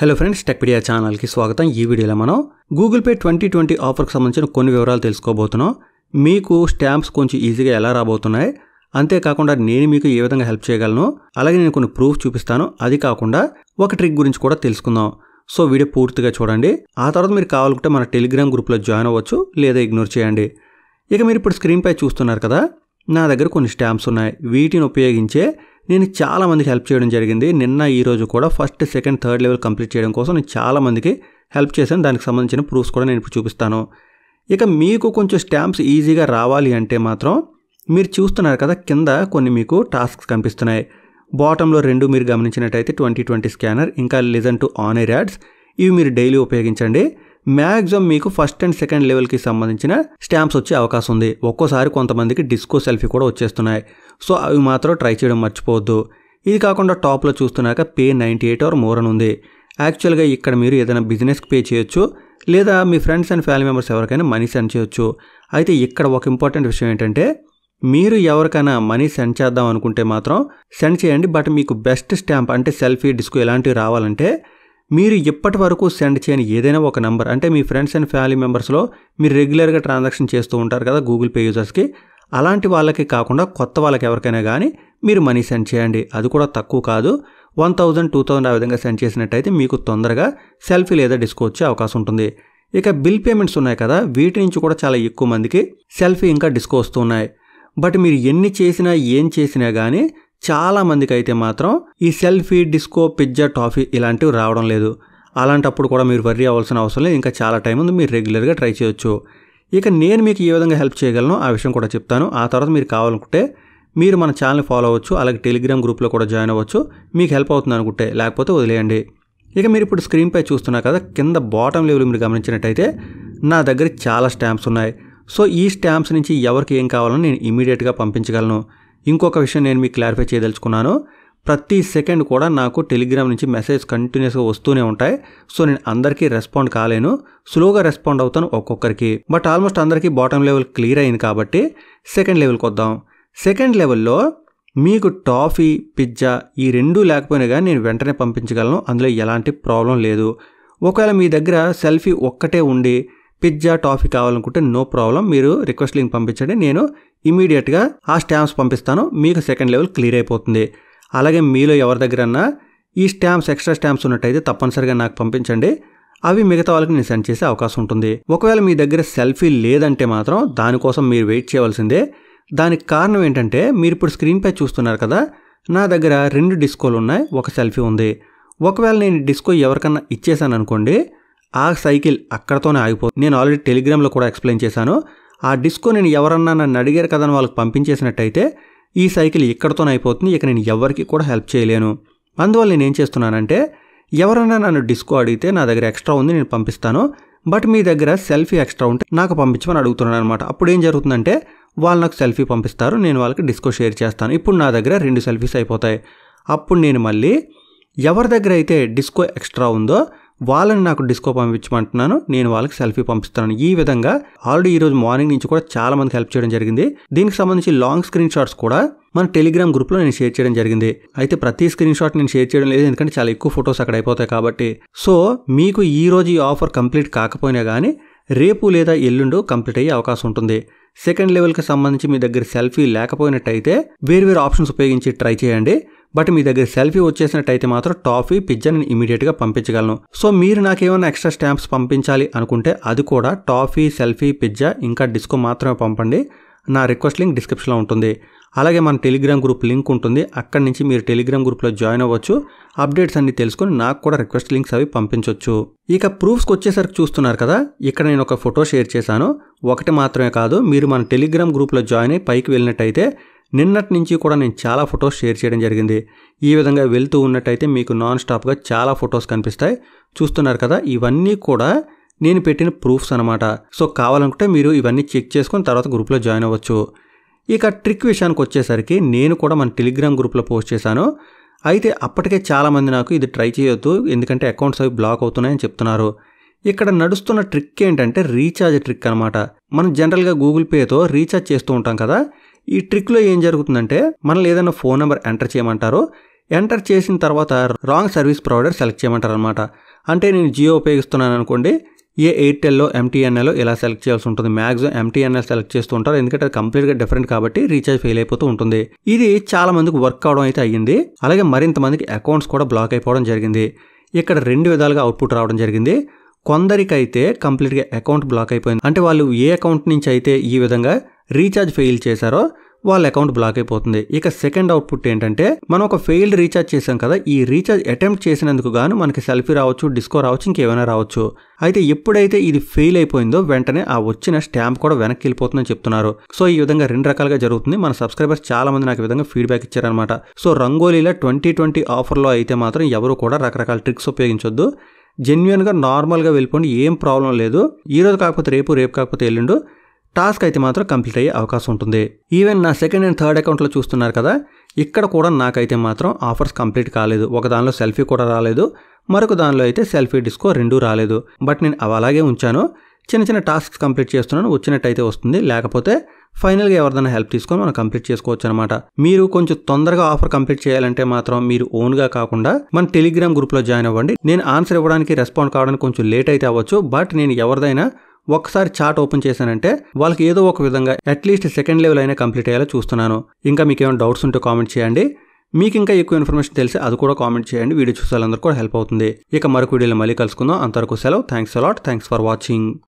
hello friends Techpedia ఛానల్కి స్వాగతం ఈ వీడియోలో మనం గూగుల్ పే ట్వంటీ ట్వంటీ ఆఫర్కి సంబంధించిన కొన్ని వివరాలు తెలుసుకోబోతున్నాం మీకు స్టాంప్స్ కొంచెం ఈజీగా ఎలా రాబోతున్నాయి అంతేకాకుండా నేను మీకు ఏ విధంగా హెల్ప్ చేయగలను అలాగే నేను కొన్ని ప్రూఫ్ చూపిస్తాను అది కాకుండా ఒక ట్రిక్ గురించి కూడా తెలుసుకుందాం సో వీడియో పూర్తిగా చూడండి ఆ తర్వాత మీరు కావాలనుకుంటే మన టెలిగ్రామ్ గ్రూప్లో జాయిన్ అవ్వచ్చు లేదా ఇగ్నోర్ చేయండి ఇక మీరు ఇప్పుడు స్క్రీన్పై చూస్తున్నారు కదా నా దగ్గర కొన్ని స్టాంప్స్ ఉన్నాయి వీటిని ఉపయోగించే నేను చాలా మందికి హెల్ప్ చేయడం జరిగింది నిన్న ఈ రోజు కూడా first second third level complete చేయడం కోసం నేను చాలా మందికి హెల్ప్ చేశాను దానికి సంబంధించిన ప్రూఫ్స్ కూడా నేను ఇప్పుడు చూపిస్తాను ఇక మీకు కొంచెం స్టాంప్స్ ఈజీగా రావాలి అంటే మాత్రం మీరు చూస్తున్నారు కదా కింద కొన్ని మీకు టాస్క్స్ కనిపిస్తున్నాయి బాటంలో రెండు మీరు గమనించినట్టయితే ట్వంటీ ట్వంటీ స్కానర్ ఇంకా listen to on air ads ఇవి మీరు డైలీ ఉపయోగించండి మ్యాక్సిమం మీకు ఫస్ట్ అండ్ సెకండ్ లెవెల్కి సంబంధించిన స్టాంప్స్ వచ్చే అవకాశం ఉంది ఒక్కోసారి కొంతమందికి డిస్కో సెల్ఫీ కూడా వచ్చేస్తున్నాయి సో అవి మాత్రం ట్రై చేయడం మర్చిపోవద్దు ఇది కాకుండా టాప్లో చూస్తున్నాక pay ninety eight hour more అని ఉంది యాక్చువల్గా ఇక్కడ మీరు ఏదైనా బిజినెస్కి పే చేయొచ్చు లేదా మీ ఫ్రెండ్స్ అండ్ ఫ్యామిలీ మెంబర్స్ ఎవరికైనా మనీ సెండ్ చేయొచ్చు అయితే ఇక్కడ ఒక ఇంపార్టెంట్ విషయం ఏంటంటే మీరు ఎవరికైనా మనీ సెండ్ చేద్దాం అనుకుంటే మాత్రం సెండ్ చేయండి బట్ మీకు బెస్ట్ స్టాంప్ అంటే సెల్ఫీ డిస్కో ఇలాంటివి రావాలంటే మీరు ఇప్పటి వరకు సెండ్ చేయని ఏదైనా ఒక నెంబర్ అంటే మీ ఫ్రెండ్స్ అండ్ ఫ్యామిలీ మెంబర్స్లో మీరు రెగ్యులర్గా ట్రాన్సాక్షన్ చేస్తూ ఉంటారు కదా గూగుల్ పే యూజర్స్కి అలాంటి వాళ్ళకి కాకుండా కొత్త వాళ్ళకి ఎవరికైనా కానీ మీరు మనీ సెండ్ చేయండి అది కూడా తక్కువ కాదు వన్ థౌజండ్ టూ థౌజండ్ ఆ విధంగా సెండ్ చేసినట్టయితే మీకు తొందరగా సెల్ఫీ లేదా డిస్కో వచ్చే అవకాశం ఉంటుంది ఇక బిల్ పేమెంట్స్ ఉన్నాయి కదా వీటి నుంచి కూడా చాలా ఎక్కువ మందికి సెల్ఫీ ఇంకా డిస్కో వస్తున్నాయి బట్ మీరు ఎన్ని చేసినా ఏం చేసినా కానీ చాలా మందికి అయితే మాత్రం ఈ సెల్ఫీ డిస్కో పిజ్జా టాఫీ ఇలాంటివి రావడం లేదు అలాంటప్పుడు కూడా మీరు వర్రీ అవ్వాల్సిన అవసరం లేదు ఇంకా చాలా టైం ఉంది మీరు రెగ్యులర్గా ట్రై చేయొచ్చు ఇక నేను మీకు ఏ విధంగా హెల్ప్ చేయగలను ఆ విషయం కూడా చెప్తాను ఆ తర్వాత మీరు కావాలనుకుంటే మీరు మన ఛానల్ ఫాలో అవ్వచ్చు అలాగే టెలిగ్రామ్ గ్రూప్లో కూడా జాయిన్ అవ్వచ్చు మీకు హెల్ప్ అవుతుంది అనుకుంటే లేకపోతే వదిలేయండి ఇక మీరు ఇప్పుడు స్క్రీన్పై చూస్తున్నారు కదా కింద బాటం లెవెల్ మీరు గమనించినట్టయితే నా దగ్గర చాలా స్టాంప్స్ ఉన్నాయి సో ఈ స్టాంప్స్ నుంచి ఎవరికి ఏం కావాలని నేను ఇమీడియట్గా పంపించగలను ఇంకొక విషయం నేను మీకు క్లారిఫై చేయదలుచుకున్నాను ప్రతి సెకండ్ కూడా నాకు టెలిగ్రామ్ నుంచి మెసేజ్ కంటిన్యూస్గా వస్తూనే ఉంటాయి సో నేను అందరికీ రెస్పాండ్ కాలేను స్లోగా రెస్పాండ్ అవుతాను ఒక్కొక్కరికి బట్ ఆల్మోస్ట్ అందరికీ బాటమ్ లెవెల్ క్లియర్ అయింది కాబట్టి సెకండ్ లెవెల్కి వద్దాం సెకండ్ లెవెల్లో మీకు టాఫీ పిజ్జా ఈ రెండూ లేకపోయినా కానీ నేను వెంటనే పంపించగలను అందులో ఎలాంటి ప్రాబ్లం లేదు ఒకవేళ మీ దగ్గర సెల్ఫీ ఒక్కటే ఉండి పిజ్జా టాఫీ కావాలనుకుంటే నో ప్రాబ్లం మీరు రిక్వెస్ట్ లింక్ పంపించండి నేను ఇమీడియట్గా ఆ స్టాంప్స్ పంపిస్తాను మీకు సెకండ్ లెవెల్ క్లియర్ అయిపోతుంది అలాగే మీలో ఎవరి దగ్గరన్నా ఈ స్టాంప్స్ ఎక్స్ట్రా స్టాంప్స్ ఉన్నట్టయితే తప్పనిసరిగా నాకు పంపించండి అవి మిగతా వాళ్ళకి నేను సెండ్ చేసే అవకాశం ఉంటుంది ఒకవేళ మీ దగ్గర సెల్ఫీ లేదంటే మాత్రం దానికోసం మీరు వెయిట్ చేయవలసిందే దానికి కారణం ఏంటంటే మీరు ఇప్పుడు స్క్రీన్పై చూస్తున్నారు కదా నా దగ్గర రెండు డిస్కోలు ఉన్నాయి ఒక సెల్ఫీ ఉంది ఒకవేళ నేను డిస్కో ఎవరికన్నా ఇచ్చేసాను అనుకోండి ఆ సైకిల్ అక్కడతోనే ఆగిపోతుంది నేను ఆల్రెడీ టెలిగ్రామ్లో కూడా ఎక్స్ప్లెయిన్ చేశాను ఆ డిస్కో నేను ఎవరన్నా నన్ను అడిగారు కదా అని వాళ్ళకి పంపించేసినట్టయితే ఈ సైకిల్ ఇక్కడతోనే అయిపోతుంది ఇక నేను ఎవరికి కూడా హెల్ప్ చేయలేను అందువల్ల నేను ఏం చేస్తున్నానంటే ఎవరన్నా నన్ను డిస్కో అడిగితే నా దగ్గర ఎక్స్ట్రా ఉంది నేను పంపిస్తాను బట్ మీ దగ్గర సెల్ఫీ ఎక్స్ట్రా ఉంటే నాకు పంపించమని అడుగుతున్నాను అనమాట అప్పుడు ఏం జరుగుతుందంటే వాళ్ళు నాకు సెల్ఫీ పంపిస్తారు నేను వాళ్ళకి డిస్కో షేర్ చేస్తాను ఇప్పుడు నా దగ్గర రెండు సెల్ఫీస్ అయిపోతాయి అప్పుడు నేను మళ్ళీ ఎవరి దగ్గర అయితే డిస్కో ఎక్స్ట్రా ఉందో వాళ్ళని నాకు డిస్కో పంపించమంటున్నాను నేను వాళ్ళకి సెల్ఫీ పంపిస్తున్నాను ఈ విధంగా ఆల్రెడీ ఈరోజు మార్నింగ్ నుంచి కూడా చాలా మందికి హెల్ప్ చేయడం జరిగింది దీనికి సంబంధించి లాంగ్ స్క్రీన్ షాట్స్ కూడా మన టెలిగ్రామ్ గ్రూప్లో నేను షేర్ చేయడం జరిగింది అయితే ప్రతి స్క్రీన్ షాట్ నేను షేర్ చేయడం లేదు ఎందుకంటే చాలా ఎక్కువ ఫొటోస్ అక్కడ అయిపోతాయి కాబట్టి సో మీకు ఈ రోజు ఈ ఆఫర్ కంప్లీట్ కాకపోయినా కానీ రేపు లేదా ఎల్లుండు కంప్లీట్ అయ్యే అవకాశం ఉంటుంది సెకండ్ లెవెల్కి సంబంధించి మీ దగ్గర సెల్ఫీ లేకపోయినట్టయితే వేరు వేరు ఆప్షన్స్ ఉపయోగించి ట్రై చేయండి బట్ మీ దగ్గర సెల్ఫీ వచ్చేసినట్టయితే మాత్రం టాఫీ పిజ్జా నేను ఇమీడియట్గా పంపించగలను సో మీరు నాకేమైనా ఎక్స్ట్రా స్టాంప్స్ పంపించాలి అనుకుంటే అది కూడా టాఫీ సెల్ఫీ పిజ్జా ఇంకా డిస్కో మాత్రమే పంపండి నా రిక్వెస్ట్ లింక్ డిస్క్రిప్షన్లో ఉంటుంది అలాగే మన టెలిగ్రామ్ గ్రూప్ లింక్ ఉంటుంది అక్కడి నుంచి మీరు టెలిగ్రామ్ గ్రూప్లో జాయిన్ అవ్వచ్చు అప్డేట్స్ అన్ని తెలుసుకొని నాకు కూడా రిక్వెస్ట్ లింక్స్ అవి పంపించవచ్చు ఇక ప్రూఫ్స్కి వచ్చేసరికి చూస్తున్నారు కదా ఇక్కడ నేను ఒక ఫోటో షేర్ చేశాను ఒకటి మాత్రమే కాదు మీరు మన టెలిగ్రామ్ గ్రూప్లో జాయిన్ అయ్యి పైకి వెళ్ళినట్టయితే నిన్నటి నుంచి కూడా నేను చాలా ఫొటోస్ షేర్ చేయడం జరిగింది ఈ విధంగా వెళ్తూ ఉన్నట్టయితే మీకు నాన్ స్టాప్గా చాలా ఫొటోస్ కనిపిస్తాయి చూస్తున్నారు కదా ఇవన్నీ కూడా నేను పెట్టిన ప్రూఫ్స్ అనమాట సో కావాలనుకుంటే మీరు ఇవన్నీ చెక్ చేసుకొని తర్వాత గ్రూప్లో జాయిన్ అవ్వచ్చు ఇక ట్రిక్ విషయానికి వచ్చేసరికి నేను కూడా మన టెలిగ్రామ్ గ్రూప్లో పోస్ట్ చేశాను అయితే అప్పటికే చాలామంది నాకు ఇది ట్రై చేయొద్దు ఎందుకంటే అకౌంట్స్ అవి బ్లాక్ అవుతున్నాయని చెప్తున్నారు ఇక్కడ నడుస్తున్న ట్రిక్ ఏంటంటే రీఛార్జ్ ట్రిక్ అనమాట మనం జనరల్గా గూగుల్ పేతో రీఛార్జ్ చేస్తూ ఉంటాం కదా ఈ ట్రిక్లో ఏం జరుగుతుందంటే మనల్ని ఏదైనా ఫోన్ నెంబర్ ఎంటర్ చేయమంటారు ఎంటర్ చేసిన తర్వాత రాంగ్ సర్వీస్ ప్రొవైడర్ సెలెక్ట్ చేయమంటారు అనమాట అంటే నేను జియో ఉపయోగిస్తున్నాను అనుకోండి ఏ ఎయిర్టెల్లో ఎంటీఎన్ఎల్లో ఇలా సెలెక్ట్ చేయాల్సి ఉంటుంది మ్యాక్సిమం ఎంటీఎన్ఎల్ సెలెక్ట్ చేస్తూ ఉంటారు ఎందుకంటే అది కంప్లీట్గా డిఫరెంట్ కాబట్టి రీఛార్జ్ ఫెయిల్ అయిపోతూ ఉంటుంది ఇది చాలా మందికి వర్క్ అవడం అయితే అయ్యింది అలాగే మరింత మందికి అకౌంట్స్ కూడా బ్లాక్ అయిపోవడం జరిగింది ఇక్కడ రెండు విధాలుగా అవుట్పుట్ రావడం జరిగింది కొందరికైతే కంప్లీట్గా అకౌంట్ బ్లాక్ అయిపోయింది అంటే వాళ్ళు ఏ అకౌంట్ నుంచి అయితే ఈ విధంగా రీఛార్జ్ ఫెయిల్ చేశారో వాళ్ళ అకౌంట్ బ్లాక్ అయిపోతుంది ఇక సెకండ్ అవుట్పుట్ ఏంటంటే మనం ఒక ఫెయిల్డ్ రీఛార్జ్ చేసాం కదా ఈ రీఛార్జ్ అటెంప్ట్ చేసినందుకు గాను మనకి సెల్ఫీ రావచ్చు డిస్కో రావచ్చు ఇంకేమైనా రావచ్చు అయితే ఎప్పుడైతే ఇది ఫెయిల్ అయిపోయిందో వెంటనే ఆ వచ్చిన స్టాంప్ కూడా వెనక్కి వెళ్ళిపోతుందని చెప్తున్నారు సో ఈ విధంగా రెండు రకాలుగా జరుగుతుంది మన సబ్స్క్రైబర్స్ చాలా మంది నాకు ఈ విధంగా ఫీడ్బ్యాక్ ఇచ్చారనమాట సో రంగోలీలో ట్వంటీ ట్వంటీ ఆఫర్లో అయితే మాత్రం ఎవరు కూడా రకరకాల ట్రిక్స్ ఉపయోగించొద్దు జెన్యున్గా నార్మల్గా వెళ్ళిపోండి ఏం ప్రాబ్లం లేదు ఈ రోజు కాకపోతే రేపు రేపు కాకపోతే ఎల్లుండు టాస్క్ అయితే మాత్రం కంప్లీట్ అయ్యే అవకాశం ఉంటుంది ఈవెన్ నా సెకండ్ అండ్ థర్డ్ అకౌంట్లో చూస్తున్నారు కదా ఇక్కడ కూడా నాకైతే మాత్రం ఆఫర్స్ కంప్లీట్ కాలేదు ఒక దానిలో సెల్ఫీ కూడా రాలేదు మరొక దానిలో అయితే సెల్ఫీ డిస్కో రెండూ రాలేదు బట్ నేను అవి అలాగే ఉంచాను చిన్న చిన్న టాస్క్స్ కంప్లీట్ చేస్తున్నాను వచ్చినట్టయితే వస్తుంది లేకపోతే ఫైనల్గా ఎవరిదైనా హెల్ప్ తీసుకొని మనం కంప్లీట్ చేసుకోవచ్చు అనమాట మీరు కొంచెం తొందరగా ఆఫర్ కంప్లీట్ చేయాలంటే మాత్రం మీరు ఓన్గా కాకుండా మన టెలిగ్రామ్ గ్రూప్లో జాయిన్ అవ్వండి నేను ఆన్సర్ ఇవ్వడానికి రెస్పాండ్ కావడానికి కొంచెం లేట్ అయితే అవ్వచ్చు బట్ నేను ఎవరిదైనా ఒక్కసారి చాట్ ఓపెన్ చేశానంటే వాళ్ళకి ఏదో ఒక విధంగా అట్లీస్ట్ సెకండ్ లెవెల్ అయినా కంప్లీట్ అయ్యేలా చూస్తున్నాను ఇంకా మీకు ఏమైనా డౌట్స్ ఉంటే కామెంట్ చేయండి మీకు ఇంకా ఎక్కువ ఇన్ఫర్మేషన్ తెలిసి అది కూడా కామెంట్ చేయండి వీడియో చూసే వాళ్ళందరూ కూడా హెల్ప్ అవుతుంది ఇక మరొక వీడియోలో మళ్ళీ కలుసుకుందాం అంతవరకు సెలవు thanks a lot thanks for watching